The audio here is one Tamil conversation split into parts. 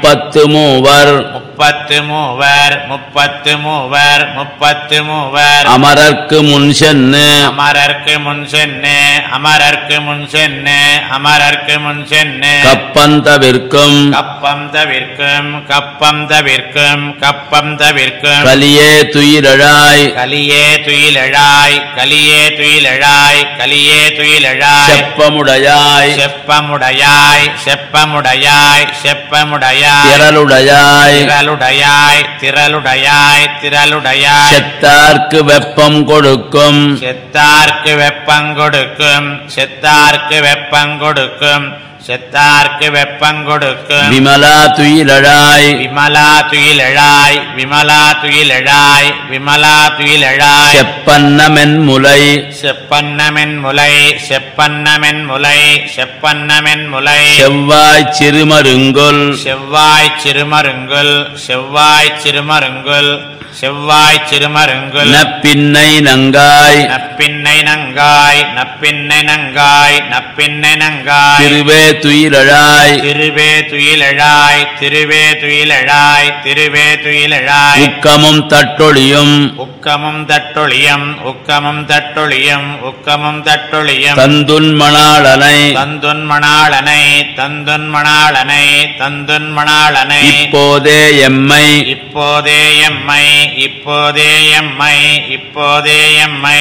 முப்பத்து மூவர் முப்பத்து மூவர் முப்பத்து மூவர் முப்பத்து மூவர் அமரர்க்கு முன் சென்னு அமரர்க்கு முன் சென்னு அமரர்க்கு முன் சென்னு அமரர்க்கு முன் சென்னு கப்பந்தவிற்கும் கப்பம் தவிர்க்கும் கப்பம் தவிர்க்கும் கப்பம் தவிர்க்கும் கலியே துயிலழாய் கலியே துயிலழாய் கலியே துயிலழாய் கலியே துயிலழாய் செப்பமுடையாய் செப்பமுடையாய் செப்பமுடையாய் செப்பமுடையாய் திரளுடையாய் திரளுடையாய் திரளுடையாய் திரளுடையாய் செத்தார்க்கு வெப்பம் கொடுக்கும் செத்தார்க்கு வெப்பங்கொடுக்கும் செத்தார்க்கு வெப்பங்கொடுக்கும் செத்தார்க்கு வெப்பங்கொடுக்கும் விமலா துயிலழாய் விமலா துயிலழாய் விமலா துயிலழாய் விமலா துயிலழாய் செப்பன்னமென் முலை செப்பன்னமென் முலை செப்பன்னமென் முலை செப்பன்னமென் முலை செவ்வாய் சிறுமருங்கொல் செவ்வாய் சிறுமருங்குல் செவ்வாய் சிறுமருங்குல் செவ்வாய் சிறுமருங்குல் நப்பின்னை நங்காய் நப்பின்னை நங்காய் நப்பின்னை நங்காய் நப்பின்னை நங்காய் திருவே துயிலழாய் திருவே துயிலழாய் திருவே துயிலழாய் திருவே துயிலழாய் உக்கமும் தட்டொழியும் உக்கமும் தட்டொழியம் உக்கமும் தட்டொழியம் உக்கமும் தட்டொழியம் தந்துன் மணாளனை தந்துன் மணாளனை தந்துன் மணாளனை தந்துன் மணாளனை இப்போதே எம்மை இப்போதே எம்மை இப்போதே எம்மை இப்போதே எம்மை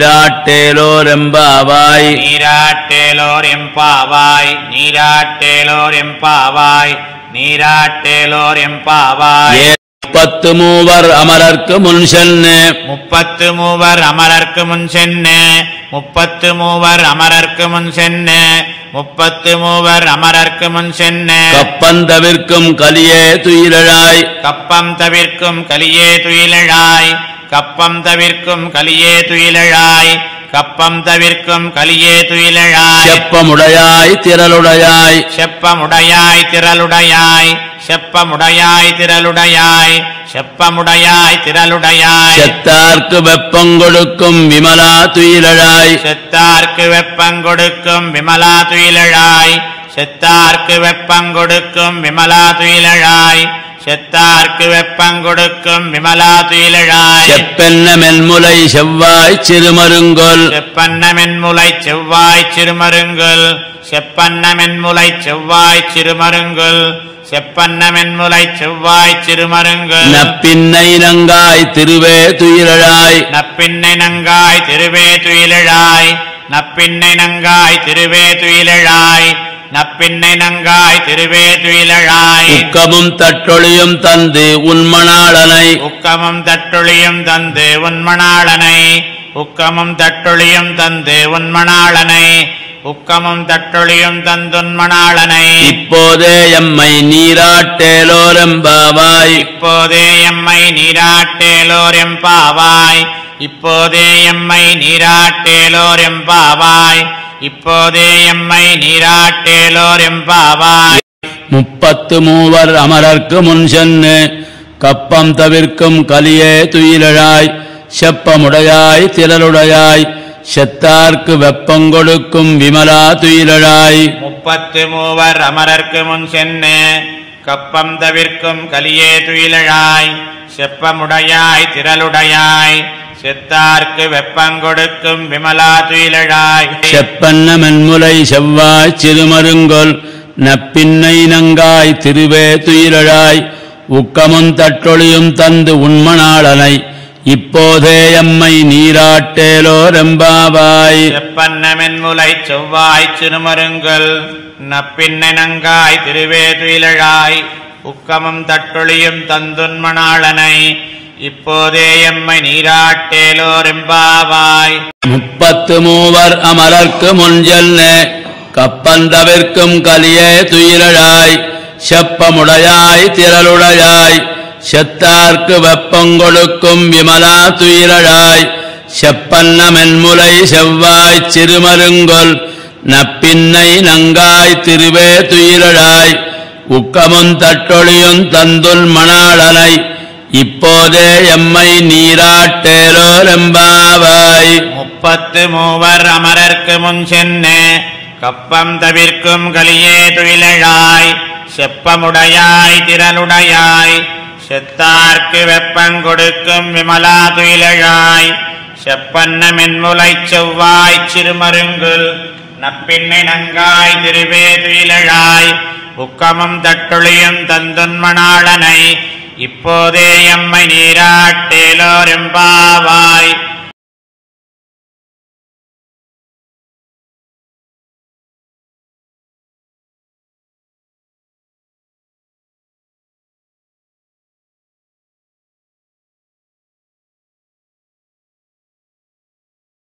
நீராட்டேலோரெம்பாவாய் நீராட்டேலோர் எம்பாவாய் நீராட்டேலோர் எம்பாவாய் நீராட்டேலோர் எம்பாவாய் ஏ பத்து மூவர் அமரர்க்கு முன் சென்னு முப்பத்து மூவர் அமரர்க்கு முன் சென்னு முப்பத்து மூவர் அமரர்க்கு முன் சென்னு முப்பத்து மூவர் அமரர்க்கு முன் சென்னு கப்பந்தவிற்கும் கலியே துயிலழாய் கப்பம் தவிர்க்கும் கலியே துயிலழாய் கப்பம் தவிர்க்கும் கலியே துயிலழாய் கப்பம் தவிர்க்கும் கலியே துயிலழாய் செப்பமுடையாய் திரளுடையாய் செப்பமுடையாய் திரளுடையாய் செப்பமுடையாய் திரளுடையாய் செப்பமுடையாய் திரளுடையாய் செத்தார்க்கு வெப்பம் கொடுக்கும் விமலா துயிலழாய் செத்தார்க்கு வெப்பங்கொடுக்கும் விமலா துயிலழாய் செத்தார்க்கு வெப்பங்கொடுக்கும் விமலா துயிலழாய் செத்தார்க்கு வெப்பங்கொடுக்கும் விமலா துயிலழாய் செப்பென்ன மென்முலை செவ்வாய் சிறுமருங்கொல் செப்பன்னமென்முலை செவ்வாய் சிறுமருங்குல் செப்பன்னமென்முலை செவ்வாய் சிறுமருங்குல் செப்பன்னமென்முலை செவ்வாய் சிறுமருங்குல் நப்பின்னை நங்காய் திருவே துயிலழாய் நப்பின்னை நங்காய் திருவே துயிலழாய் நப்பின்னை நங்காய் திருவே துயிலழாய் நப்பின்னை நங்காய் திருவே துயிலழாய் உக்கமும் தட்டொழியும் தந்து உன்மணாளனை உக்கமும் தட்டொழியும் தந்து உன்மணாளனை உக்கமும் தட்டொழியும் தந்து உன்மணாளனை உக்கமும் தட்டொழியும் தந்துன்மணாளனை இப்போதே எம்மை நீராட்டேலோரெம்பாவாய் இப்போதே எம்மை நீராட்டேலோர் எம்பாவாய் இப்போதே எம்மை நீராட்டேலோர் எம்பாவாய் இப்போதே எம்மை நீராட்டேலோர் எம்பாவாய் முப்பத்து மூவர் அமரர்க்கு முன் சென்னு கப்பம் தவிர்க்கும் கலியே துயிலழாய் செப்பமுடையாய் திரளுடையாய் செத்தார்க்கு வெப்பங்கொடுக்கும் விமலா துயிலழாய் முப்பத்து மூவர் அமரர்க்கு முன் சென்னு கப்பம் தவிர்க்கும் கலியே துயிலழாய் செப்பமுடையாய் திரளுடையாய் செத்தார்க்கு வெப்பங்கொடுக்கும் விமலா துயிலழாய் செப்பன்ன மென்முலை செவ்வாய் சிறுமருங்கொல் நப்பின்னை நங்காய் திருவே துயிலழாய் உக்கமும் தட்டொழியும் தந்து உண்மணாளனை இப்போதே எம்மை நீராட்டேலோரெம்பாவாய் செப்பன்னமென்முலை செவ்வாய் சிறுமருங்கல் நப்பின்னை நங்காய் திருவே துயிலழாய் உக்கமும் தட்டொழியும் தந்துன்மணாளனை இப்போதே எம்மை நீராட்டேலோரெம்பாவாய் முப்பத்து மூவர் அமரர்க்கு முன்செல்னே கப்பந்தவிற்கும் கலியே துயிலழாய் செப்பமுடையாய் திரளுடையாய் செத்தார்க்கு வெப்பங்கொடுக்கும் விமலா துயிலழாய் செப்பன்ன மென்முலை செவ்வாய் சிறுமருங்கொல் நப்பின்னை நங்காய் திருவே துயிலழாய் உக்கமும் தட்டொழியும் தந்துல் மணாளனை இப்போதே எம்மை நீராட்டேலோரெம்பாவாய் முப்பத்து மூவர் அமரர்க்கு முன் சென்னு கப்பம் தவிர்க்கும் கலியே துயிலழாய் செப்பமுடையாய் திரளுடையாய் செத்தார்க்கு வெப்பங்கொடுக்கும் விமலா துயிலழாய் செப்பன்ன மென்முலைச் செவ்வாய் சிறுமருங்குல் நப்பின்னை நங்காய் திருவே துயிலழாய் உக்கமும் தட்டொழியும் தந்துன்மணாளனை இப்போதே எம்மை நீராட்டேலோரெம்பாவாய்